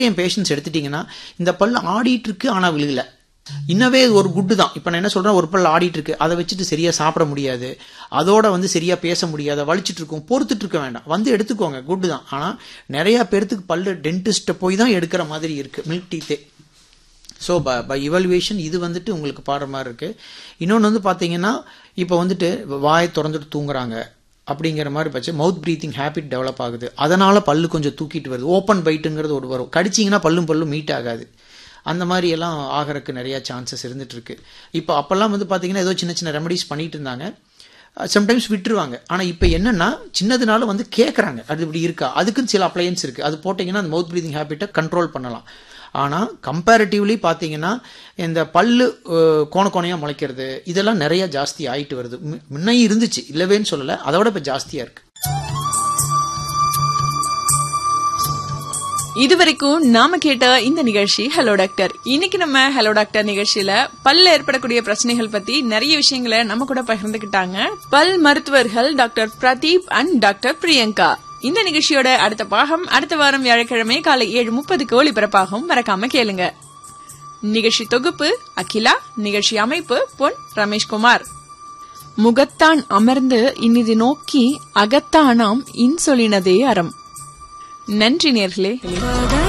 என் patients எடுத்துட்டீங்கன்னா இந்த பல் ஆடிட்டு இருக்கு ஆனா விழுகல இன்னவே இது ஒரு குட்டு தான் இப்போ நான் என்ன சொல்றேன் ஒரு பல் ஆடிட்டு இருக்கு அதை வச்சுட்டு சரியா சாப்பிட முடியாது அதோட வந்து சரியா பேச முடியாது வலிச்சிட்டு இருக்கும் பொறுத்துட்டு இருக்க வேண்டாம் வந்து எடுத்துக்கோங்க குட்டு தான் ஆனா நிறைய பேர்த்துக்கு பல்லு டென்டிஸ்ட்டை போய் தான் எடுக்கிற மாதிரி இருக்கு மில்க் டீத்தே ஸோ ப பை இவல்யூவேஷன் இது வந்துட்டு உங்களுக்கு பாடுற மாதிரி இருக்கு இன்னொன்று வந்து பார்த்தீங்கன்னா இப்போ வந்துட்டு வாயை திறந்துட்டு தூங்குறாங்க அப்படிங்கிற மாதிரி பட்சம் மவுத் ப்ரீத்திங் ஹேபிட் டெவலப் ஆகுது அதனால பல்லு கொஞ்சம் தூக்கிட்டு வருது ஓப்பன் பைட்டுங்கிறது ஒரு வரும் கடிச்சிங்கன்னா பல்லும் பல்லும் மீட் ஆகாது அந்த மாதிரி எல்லாம் ஆகிறதுக்கு நிறைய சான்சஸ் இருந்துட்டு இருக்கு இப்போ அப்பெல்லாம் வந்து பார்த்தீங்கன்னா ஏதோ சின்ன சின்ன ரெமடிஸ் பண்ணிட்டு இருந்தாங்க சம்டைம்ஸ் விட்டுருவாங்க ஆனால் இப்போ என்னன்னா சின்னதுனால வந்து கேட்குறாங்க அது இப்படி இருக்கா அதுக்குன்னு சில அப்ளையன்ஸ் இருக்கு அது போட்டிங்கன்னா அந்த மவுத் ப்ரீதிங் ஹேபிட்டை கண்ட்ரோல் பண்ணலாம் ஆனால் கம்பேரிட்டிவ்லி பார்த்தீங்கன்னா இந்த பல்லு அஹ், கோண கோணையாக முளைக்கிறது இதெல்லாம் நிறைய ஜாஸ்தி ஆயிட்டு வருது மு- முன்னையும் இருந்துச்சு இல்லவேன்னு சொல்லலை அதை விட இப்போ ஜாஸ்தியாக இருக்கு இதுவரைக்கும் நாம கேட்ட இந்த நிகழ்ச்சி ஹலோ டாக்டர் இன்னைக்கு நம்ம ஹலோ டாக்டர் நிகழ்ச்சியில பல்ல ஏற்படக்கூடிய பிரச்சனைகள் பத்தி நிறைய விஷயங்களை நம்ம கூட பகிர்ந்துக்கிட்டாங்க பல் மருத்துவர்கள் doctor Pradeep and doctor Priyanka இந்த நிகழ்ச்சியோட அடுத்த பாகம் அடுத்த வாரம் வியாழக்கிழமை காலை ஏழு முப்பதுக்கு ஒளிபரப்பாகும் மறக்காம கேளுங்க நிகழ்ச்சி தொகுப்பு அகிலா நிகழ்ச்சி அமைப்பு பொன் ரமேஷ்குமார் முகத்தான் அமர்ந்து இனிது நோக்கி அகத்தானாம் இன்சொலினதே அறம் நன்றி நேர்களே